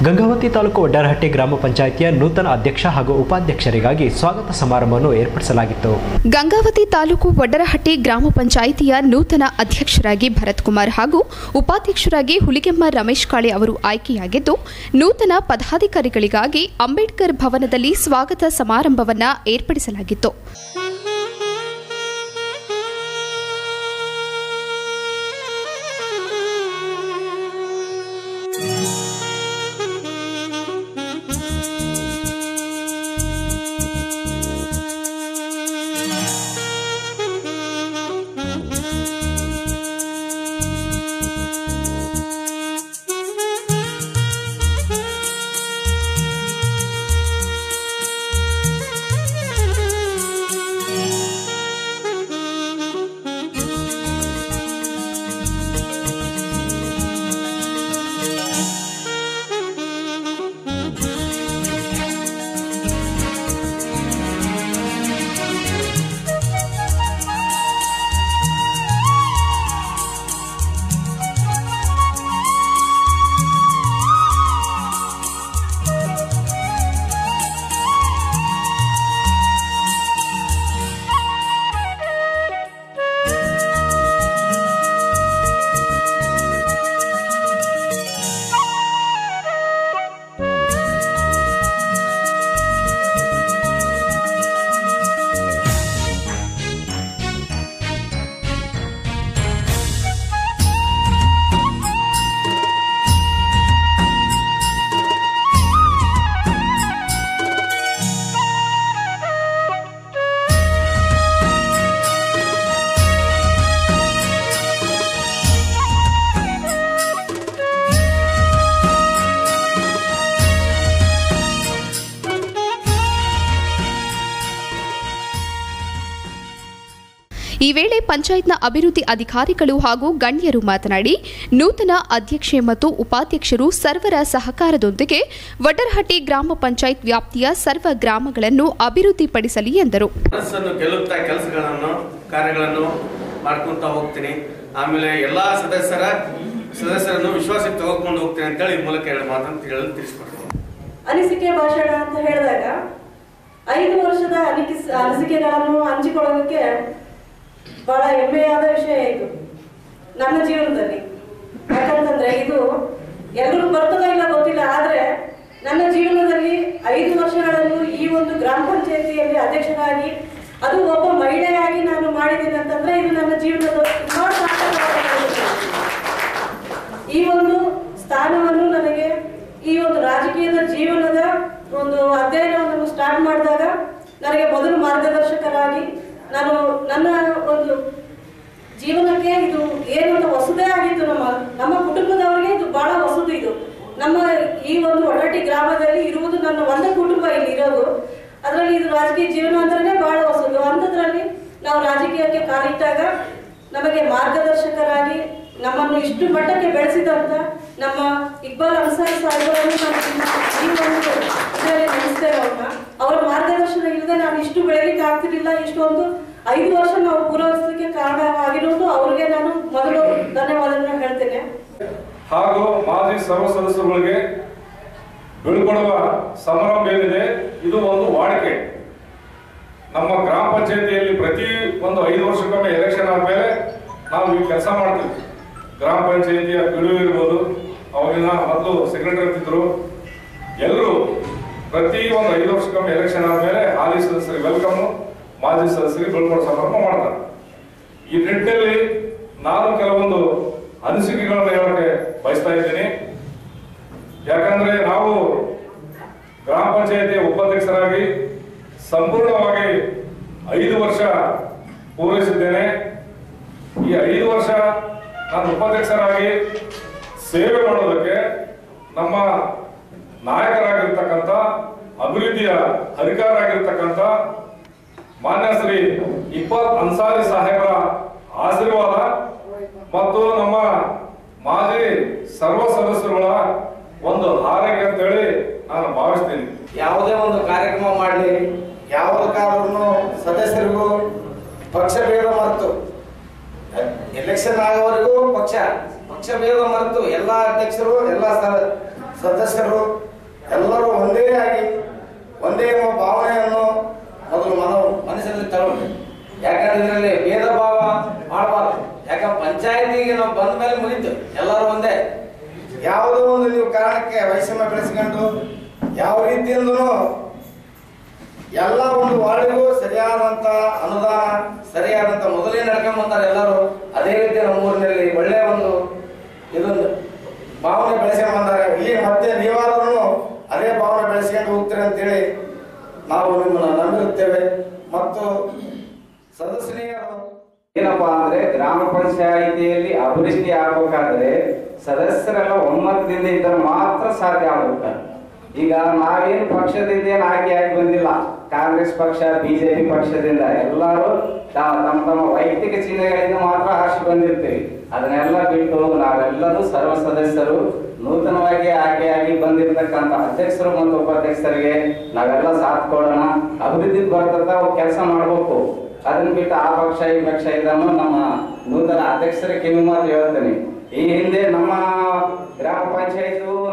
ಗಂಗಾವತಿ ತಾಲೂಕು ಒಡ್ಡರಹಟ್ಟಿ ಗ್ರಾಮ ಪಂಚಾಯಿತಿಯ ನೂತನ ಅಧ್ಯಕ್ಷ ಹಾಗೂ ಉಪಾಧ್ಯಕ್ಷರಿಗಾಗಿ ಸ್ವಾಗತ ಸಮಾರಂಭವನ್ನು ಏರ್ಪಡಿಸಲಾಗಿತ್ತು ಗಂಗಾವತಿ ತಾಲೂಕು ವಡ್ಡರಹಟ್ಟಿ ಗ್ರಾಮ ಪಂಚಾಯಿತಿಯ ನೂತನ ಅಧ್ಯಕ್ಷರಾಗಿ ಭರತ್ ಕುಮಾರ್ ಹಾಗೂ ಉಪಾಧ್ಯಕ್ಷರಾಗಿ ಹುಲಿಗೆಮ್ಮ ರಮೇಶ್ ಕಾಳೆ ಅವರು ಆಯ್ಕೆಯಾಗಿದ್ದು ನೂತನ ಪದಾಧಿಕಾರಿಗಳಿಗಾಗಿ ಅಂಬೇಡ್ಕರ್ ಭವನದಲ್ಲಿ ಸ್ವಾಗತ ಸಮಾರಂಭವನ್ನ ಏರ್ಪಡಿಸಲಾಗಿತ್ತು ಈ ವೇಳೆ ಪಂಚಾಯತ್ನ ಅಭಿವೃದ್ಧಿ ಅಧಿಕಾರಿಗಳು ಹಾಗೂ ಗಣ್ಯರು ಮಾತನಾಡಿ ನೂತನ ಅಧ್ಯಕ್ಷೆ ಮತ್ತು ಉಪಾಧ್ಯಕ್ಷರು ಸರ್ವರ ಸಹಕಾರದೊಂದಿಗೆ ವಡ್ಡರಹಟ್ಟಿ ಗ್ರಾಮ ಪಂಚಾಯತ್ ವ್ಯಾಪ್ತಿಯ ಸರ್ವ ಗ್ರಾಮಗಳನ್ನು ಅಭಿವೃದ್ಧಿಪಡಿಸಲಿ ಎಂದರು ಮನಸ್ಸನ್ನು ಗೆಲ್ಲುತ್ತಾ ಕೆಲಸಗಳನ್ನು ಕಾರ್ಯಗಳನ್ನು ಮಾಡ್ಕೊಂತ ಹೋಗ್ತೀನಿ ಆಮೇಲೆ ಎಲ್ಲಾ ಸದಸ್ಯರ ಸದಸ್ಯರನ್ನು ವಿಶ್ವಾಸಕ್ಕೆ ತಗೊಂಡು ಹೋಗ್ತೀನಿ ಅಂತೇಳಿ ಈ ಮೂಲಕ ಎರಡು ಮಾತನ್ನು ಹೇಳಲು ತಿಳಿಸ್ಕೊಡ್ತೀನಿ ಅನಿಸಿಕೆ ಭಾಷಣ ಅಂತ ಹೇಳಿದಾಗ ಐದು ವರ್ಷದ ಅನಿಕಿಸ್ ಅನಿಸಿಕೆಗಳನ್ನು ಹಂಚಿಕೊಳ್ಳೋದಕ್ಕೆ ಬಹಳ ಹೆಮ್ಮೆಯಾದ ವಿಷಯ ಇದು ನನ್ನ ಜೀವನದಲ್ಲಿ ಯಾಕಂತಂದ್ರೆ ಇದು ಎಲ್ರಿಗೂ ಬರ್ತದೋ ಇಲ್ಲ ಗೊತ್ತಿಲ್ಲ ಆದ್ರೆ ನನ್ನ ಜೀವನದಲ್ಲಿ ಐದು ವರ್ಷಗಳನ್ನು ಈ ಒಂದು ಗ್ರಾಮ ಪಂಚಾಯತಿಯಲ್ಲಿ ಅಧ್ಯಕ್ಷರಾಗಿ ಅದು ಒಬ್ಬ ಮಹಿಳೆಯಾಗಿ ನಾನು ಮಾಡಿದ್ದೀನಿ ಅಂತಂದ್ರೆ ಇದು ನನ್ನ ಜೀವನದ ತುಂಬಾ ಸಾರ್ಥಕವಾದ ಕೆಲಸ. ಈ ಒಂದು ಸ್ಥಾನವನ್ನು ನನಗೆ ಈ ಒಂದು ರಾಜಕೀಯದ ಜೀವನದ ಒಂದು ಅಧ್ಯಯನವನ್ನು ಸ್ಟಾರ್ಟ್ ಮಾಡಿದಾಗ ನನಗೆ ಮೊದಲು ಮಾರ್ಗದರ್ಶಕರಾಗಿ ನಾನು ನನ್ನ ಒಂದು ಜೀವನಕ್ಕೆ ಇದು ಏನು ಅಂತ ಹೊಸದೇ ಆಗಿತ್ತು ನಮ್ಮ ನಮ್ಮ ಕುಟುಂಬದವರಿಗೆ ಇದು ಬಹಳ ಹೊಸದು ಇದು ನಮ್ಮ ಈ ಒಂದು ಒಡಟಿ ಗ್ರಾಮದಲ್ಲಿ ಇರುವುದು ನನ್ನ ಒಂದೇ ಕುಟುಂಬ ಇಲ್ಲಿ ಇರೋದು ಅದರಲ್ಲಿ ಇದು ರಾಜಕೀಯ ಜೀವನ ಅಂದ್ರೆ ಬಹಳ ಹೊಸದು ಅಂಥದ್ರಲ್ಲಿ ನಾವು ರಾಜಕೀಯಕ್ಕೆ ಕಾಲಿಟ್ಟಾಗ ನಮಗೆ ಮಾರ್ಗದರ್ಶಕರಾಗಿ ನಮ್ಮನ್ನು ಇಷ್ಟು ಮಟ್ಟಕ್ಕೆ ಬೆಳೆಸಿದಂತ ನಮ್ಮ ಇಕ್ಬಾಲ್ ಅನ್ಸಾರಿ ಸಾಹೇಬರನ್ನು ನಾನು ಈ ಒಂದು ಇದರಲ್ಲಿ ನೆನೆಸ್ತೇವೆ ಅವ್ರನ್ನ ಅವರ ಮಾರ್ಗದರ್ಶನ ಇಲ್ಲದೆ ನಾನು ಇಷ್ಟು ಬೆಳಲಿಕ್ಕೆ ಆಗ್ತಿರ್ಲಿಲ್ಲ ಇಷ್ಟೊಂದು ಐದು ವರ್ಷ ನಾವು ಪೂರೈಸಲಿಕ್ಕೆ ಕಾರಣವಾಗಿರೋದು ಅವ್ರಿಗೆ ನಾನು ಮೊದಲು ಧನ್ಯವಾದಗಳನ್ನ ಹೇಳ್ತೇನೆ ಹಾಗೂ ಮಾಜಿ ಸರ್ವ ಸದಸ್ಯರುಗಳಿಗೆ ಬೀಳ್ಕೊಡುವ ಸಮಾರಂಭ ಏನಿದೆ ಇದು ಒಂದು ವಾಡಿಕೆ ನಮ್ಮ ಗ್ರಾಮ ಪಂಚಾಯತಿಯಲ್ಲಿ ಪ್ರತಿ ಒಂದು ಐದು ವರ್ಷಕ್ಕೊಮ್ಮೆ ಎಲೆಕ್ಷನ್ ಆದ್ಮೇಲೆ ನಾವು ಈ ಕೆಲಸ ಮಾಡ್ತೀವಿ ಗ್ರಾಮ ಪಂಚಾಯತಿಯ ಬಿಡುವು ಇರ್ಬೋದು ಅವಾಗಿನ ಮೊದಲು ಸೆಕ್ರೆಟರಿ ಇರ್ತಿದ್ರು ಎಲ್ಲರೂ ಪ್ರತಿ ಒಂದು ಐದು ವರ್ಷಕ್ಕೊಮ್ಮೆ ಎಲೆಕ್ಷನ್ ಆದ್ಮೇಲೆ ಹಾಲಿ ಸದಸ್ಯರಿಗೆ ವೆಲ್ಕಮ್ ಮಾಜಿ ಸದಸ್ಯರಿಗೆ ಬೀಳ್ಕೊಡೋ ಸಮಾರಂಭ ಮಾಡ್ತಾರೆ ಈ ನಿಟ್ಟಿನಲ್ಲಿ ನಾನು ಕೆಲವೊಂದು ಅನಿಸಿಕೆಗಳನ್ನು ಹೇಳಕ್ಕೆ ಬಯಸ್ತಾ ಇದ್ದೀನಿ ಯಾಕಂದ್ರೆ ನಾವು ಗ್ರಾಮ ಪಂಚಾಯತಿ ಉಪಾಧ್ಯಕ್ಷರಾಗಿ ಸಂಪೂರ್ಣವಾಗಿ ಐದು ವರ್ಷ ಪೂರೈಸಿದ್ದೇನೆ ಈ ಐದು ವರ್ಷ ನಾನು ಉಪಾಧ್ಯಕ್ಷರಾಗಿ ಸೇವೆ ಮಾಡೋದಕ್ಕೆ ನಮ್ಮ ನಾಯಕರಾಗಿರ್ತಕ್ಕಂಥ ಅಭಿವೃದ್ಧಿಯ ಅಧಿಕಾರಾಗಿರ್ತಕ್ಕಂಥ ಮಾನ್ಯ ಶ್ರೀ ಇಕ್ಬಾಲ್ ಅನ್ಸಾರಿ ಸಾಹೇಬರ ಆಶೀರ್ವಾದ ಮತ್ತು ನಮ್ಮ ಮಾಜಿ ಸರ್ವ ಸದಸ್ಯರುಗಳ ಒಂದು ಹಾರೈಕೆ ಅಂತೇಳಿ ನಾನು ಭಾವಿಸ್ತೀನಿ ಯಾವುದೇ ಒಂದು ಕಾರ್ಯಕ್ರಮ ಮಾಡಲಿ ಯಾವುದಕ್ಕಾದ್ರೂ ಸದಸ್ಯರಿಗೂ ಪಕ್ಷ ಭೇದ ಮರೆತು ಎಲೆಕ್ಷನ್ ಆಗೋವರೆಗೂ ಪಕ್ಷ ಪಕ್ಷ ಭೇದ ಮರೆತು ಎಲ್ಲ ಅಧ್ಯಕ್ಷರು ಎಲ್ಲ ಸ- ಸದಸ್ಯರು ಎಲ್ಲರೂ ಒಂದೇ ಆಗಿ ಒಂದೇ ಎಂಬ ಭಾವನೆಯನ್ನು ಮೊದಲು ಮನ ಮನಸ್ಸಿನಲ್ಲಿ ತರಬೇಕು ಯಾಕಂದ್ರೆ ಇದರಲ್ಲಿ ಭೇದ ಭಾವ ಮಾಡಬಾರ್ದು ಯಾಕಂದ್ರೆ ಪಂಚಾಯತಿಗೆ ನಾವು ಬಂದ ಮೇಲೆ ಮುಗಿತು ಎಲ್ಲರೂ ಒಂದೇ ಯಾವುದೋ ಒಂದು ನೀವು ಕಾರಣಕ್ಕೆ ವೈಷಮ್ಯ ಬೆಳೆಸ್ಕೊಂಡು ಯಾವ ರೀತಿಯಿಂದನೂ ಎಲ್ಲ ಒಂದು ವಾರ್ಡಿಗೂ ಸರಿಯಾದಂತ ಅನುದಾನ ಸರಿಯಾದಂತ ಮೊದಲೇ ನಡ್ಕೊಂಬಂತಾರೆ ಎಲ್ಲರೂ ಅದೇ ರೀತಿ ನಮ್ಮ ಊರಿನಲ್ಲಿ ಒಳ್ಳೆ ಒಂದು ಇದೊಂದು ಭಾವನೆ ಬೆಳೆಸ್ಕೊಂಡು ಬಂದ್ದಾರೆ ಇಲ್ಲಿ ಮತ್ತೆ ನೀವಾದ್ರೂ ಅದೇ ಭಾವನೆ ಬೆಳೆಸ್ಕೊಂಡು ಹೋಗ್ತೀರಿ ಅಂತೇಳಿ ನಾವು ನಿಮ್ಮನ್ನು ನಂಬಿರುತ್ತೇವೆ ಮತ್ತು ಸದಸ್ಯನಿಯರು ಏನಪ್ಪಾ ಅಂದ್ರೆ ಗ್ರಾಮ ಪಂಚಾಯಿತಿಯಲ್ಲಿ ಅಭಿವೃದ್ಧಿ ಆಗ್ಬೇಕಾದ್ರೆ ಸದಸ್ಯರೆಲ್ಲ ಒಮ್ಮತದಿಂದ ಇದ್ದರೆ ಮಾತ್ರ ಸಾಧ್ಯ ಆಗ್ಬೇಕು ಈಗ ನಾವೇನು ಪಕ್ಷದಿಂದ ಏನು ಆಯ್ಕೆ ಆಗಿ ಬಂದಿಲ್ಲ ಕಾಂಗ್ರೆಸ್ ಪಕ್ಷ ಬಿಜೆಪಿ ಪಕ್ಷದಿಂದ ಎಲ್ಲರೂ ತಾ- ತಮ್ಮ ತಮ್ಮ ವೈಯಕ್ತಿಕ ಚಿಹ್ನೆಗಳಿಂದ ಮಾತ್ರ ಆಶೆ ಬಂದಿರ್ತೀವಿ ಅದನ್ನೆಲ್ಲ ಬಿಟ್ಟು ನಾವೆಲ್ಲರೂ ಸರ್ವ ಸದಸ್ಯರು ನೂತನವಾಗಿ ಆಯ್ಕೆಯಾಗಿ ಬಂದಿರತಕ್ಕಂತ ಅಧ್ಯಕ್ಷರು ಮತ್ತು ಉಪಾಧ್ಯಕ್ಷರಿಗೆ ನಾವೆಲ್ಲ ಸಾಥ್ ಕೊಡೋಣ ಅಭಿವೃದ್ಧಿ ಬರ್ತದ ಕೆಲಸ ಮಾಡ್ಬೇಕು ಅದನ್ನ ಬಿಟ್ಟು ಆ ಪಕ್ಷ ಈ ಪಕ್ಷ ಇದನ್ನು ನಮ್ಮ ನೂತನ ಅಧ್ಯಕ್ಷರ ಕಿವಿ ಮಾತು ಹೇಳ್ತೇನೆ ಈ ಹಿಂದೆ ನಮ್ಮ ಗ್ರಾಮ ಪಂಚಾಯತ್